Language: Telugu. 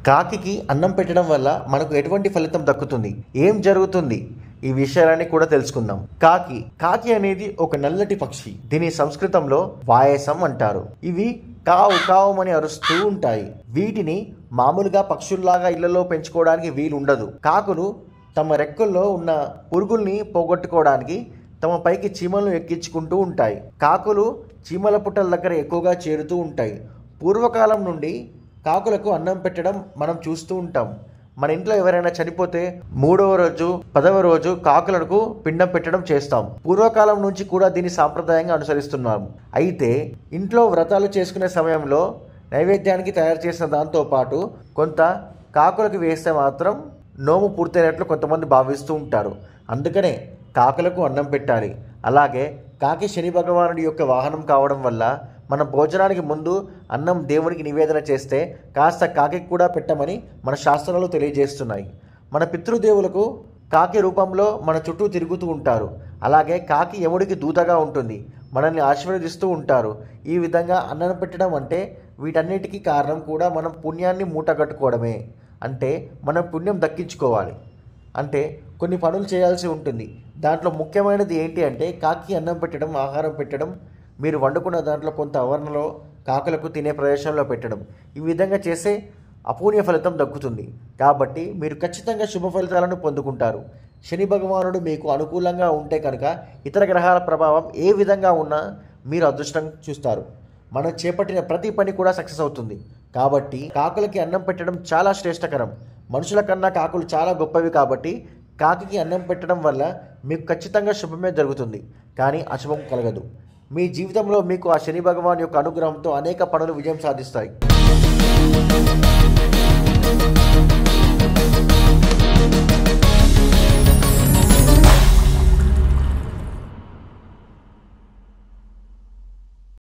కాకికి అన్నం పెట్టడం వల్ల మనకు ఎటువంటి ఫలితం దక్కుతుంది ఏం జరుగుతుంది ఈ విషయాలన్నీ కూడా తెలుసుకుందాం కాకి కాకి అనేది ఒక నల్లటి పక్షి దీని సంస్కృతంలో వాయసం అంటారు ఇవి కావు కావుమని అరుస్తూ ఉంటాయి వీటిని మామూలుగా పక్షుల్లాగా ఇళ్లలో పెంచుకోవడానికి వీలు ఉండదు కాకులు తమ రెక్కల్లో ఉన్న పురుగుల్ని పోగొట్టుకోవడానికి తమ పైకి చీమలను ఎక్కించుకుంటూ ఉంటాయి కాకులు చీమల పుట్టల దగ్గర ఎక్కువగా చేరుతూ ఉంటాయి పూర్వకాలం నుండి కాకులకు అన్నం పెట్టడం మనం చూస్తూ ఉంటాం మన ఇంట్లో ఎవరైనా చనిపోతే మూడవ రోజు పదవ రోజు కాకులకు పిండం పెట్టడం చేస్తాం పూర్వకాలం నుంచి కూడా దీన్ని సాంప్రదాయంగా అనుసరిస్తున్నాం అయితే ఇంట్లో వ్రతాలు చేసుకునే సమయంలో నైవేద్యానికి తయారు చేసిన దాంతో పాటు కొంత కాకులకు వేస్తే మాత్రం నోము పూర్తయినట్లు కొంతమంది భావిస్తూ ఉంటారు అందుకనే కాకులకు అన్నం పెట్టాలి అలాగే కాకి శని భగవానుడి యొక్క వాహనం కావడం వల్ల మన భోజనానికి ముందు అన్నం దేవునికి నివేదన చేస్తే కాస్త కాకి కూడా పెట్టమని మన శాస్త్రాలు తెలియజేస్తున్నాయి మన పితృదేవులకు కాకి రూపంలో మన చుట్టూ తిరుగుతూ ఉంటారు అలాగే కాకి యముడికి దూతగా ఉంటుంది మనల్ని ఆశీర్వదిస్తూ ఉంటారు ఈ విధంగా అన్నం పెట్టడం అంటే వీటన్నిటికీ కారణం కూడా మనం పుణ్యాన్ని మూటగట్టుకోవడమే అంటే మనం పుణ్యం దక్కించుకోవాలి అంటే కొన్ని పనులు చేయాల్సి ఉంటుంది దాంట్లో ముఖ్యమైనది ఏంటి అంటే కాకి అన్నం పెట్టడం ఆహారం పెట్టడం మీరు వండుకున్న దాంట్లో కొంత ఆవరణలో కాకులకు తినే ప్రదేశంలో పెట్టడం ఈ విధంగా చేస్తే అపూర్య ఫలితం దక్కుతుంది కాబట్టి మీరు ఖచ్చితంగా శుభ ఫలితాలను పొందుకుంటారు శని భగవానుడు మీకు అనుకూలంగా ఉంటే కనుక ఇతర గ్రహాల ప్రభావం ఏ విధంగా ఉన్నా మీరు అదృష్టం చూస్తారు మనం చేపట్టిన ప్రతి పని కూడా సక్సెస్ అవుతుంది కాబట్టి కాకులకి అన్నం పెట్టడం చాలా శ్రేష్టకరం మనుషుల కన్నా కాకులు చాలా గొప్పవి కాబట్టి కాకికి అన్నం పెట్టడం వల్ల మీకు ఖచ్చితంగా శుభమే జరుగుతుంది కానీ అశుభం కలగదు మీ జీవితంలో మీకు ఆ శని భగవాన్ యొక్క అనుగ్రహంతో అనేక పనులు విజయం సాధిస్తాయి